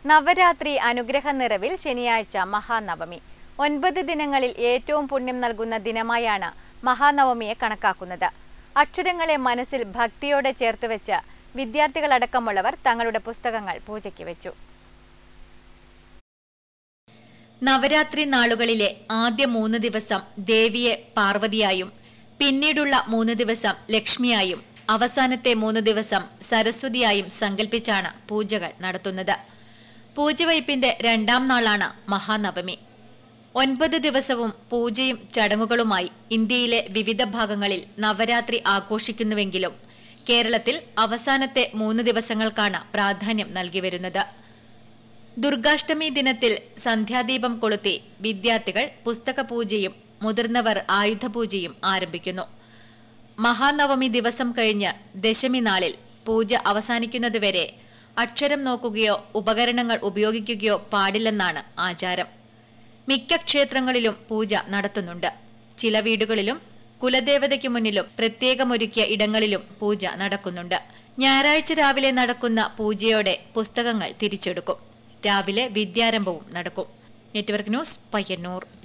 നവരാത്രി അനുഗ്രഹ നിറവിൽ ശനിയാഴ്ച മഹാനവമി ഒൻപത് ദിനങ്ങളിൽ ഏറ്റവും പുണ്യം നൽകുന്ന ദിനമായാണ് മഹാനവമിയെ കണക്കാക്കുന്നത് അക്ഷരങ്ങളെ മനസ്സിൽ ഭക്തിയോടെ ചേർത്ത് വെച്ച് വിദ്യാർത്ഥികളടക്കമുള്ളവർ തങ്ങളുടെ പുസ്തകങ്ങൾ പൂജയ്ക്ക് വെച്ചു നവരാത്രി നാളുകളിലെ ആദ്യ മൂന്ന് ദിവസം ദേവിയെ പാർവതിയായും പിന്നീടുള്ള മൂന്ന് ദിവസം ലക്ഷ്മിയായും അവസാനത്തെ മൂന്ന് ദിവസം സരസ്വതിയായും സങ്കല്പിച്ചാണ് പൂജകൾ നടത്തുന്നത് പൂജവയ്പിന്റെ രണ്ടാം നാളാണ് മഹാനവമി ഒൻപത് ദിവസവും പൂജയും ചടങ്ങുകളുമായി ഇന്ത്യയിലെ വിവിധ ഭാഗങ്ങളിൽ നവരാത്രി ആഘോഷിക്കുന്നുവെങ്കിലും കേരളത്തിൽ അവസാനത്തെ മൂന്ന് ദിവസങ്ങൾക്കാണ് പ്രാധാന്യം നൽകി വരുന്നത് ദുർഗാഷ്ടമി ദിനത്തിൽ സന്ധ്യാദീപം കൊളുത്തി വിദ്യാർത്ഥികൾ പുസ്തക പൂജയും മുതിർന്നവർ ആയുധപൂജയും ആരംഭിക്കുന്നു മഹാനവമി ദിവസം കഴിഞ്ഞ് ദശമി നാളിൽ പൂജ അവസാനിക്കുന്നതുവരെ അക്ഷരം നോക്കുകയോ ഉപകരണങ്ങൾ ഉപയോഗിക്കുകയോ പാടില്ലെന്നാണ് ആചാരം മിക്ക ക്ഷേത്രങ്ങളിലും പൂജ നടത്തുന്നുണ്ട് ചില വീടുകളിലും കുലദേവതയ്ക്ക് മുന്നിലും പ്രത്യേകമൊരുക്കിയ ഇടങ്ങളിലും പൂജ നടക്കുന്നുണ്ട് ഞായറാഴ്ച രാവിലെ നടക്കുന്ന പൂജയോടെ പുസ്തകങ്ങൾ തിരിച്ചെടുക്കും രാവിലെ വിദ്യാരംഭവും നടക്കും നെറ്റ്വർക്ക് ന്യൂസ് പയ്യന്നൂർ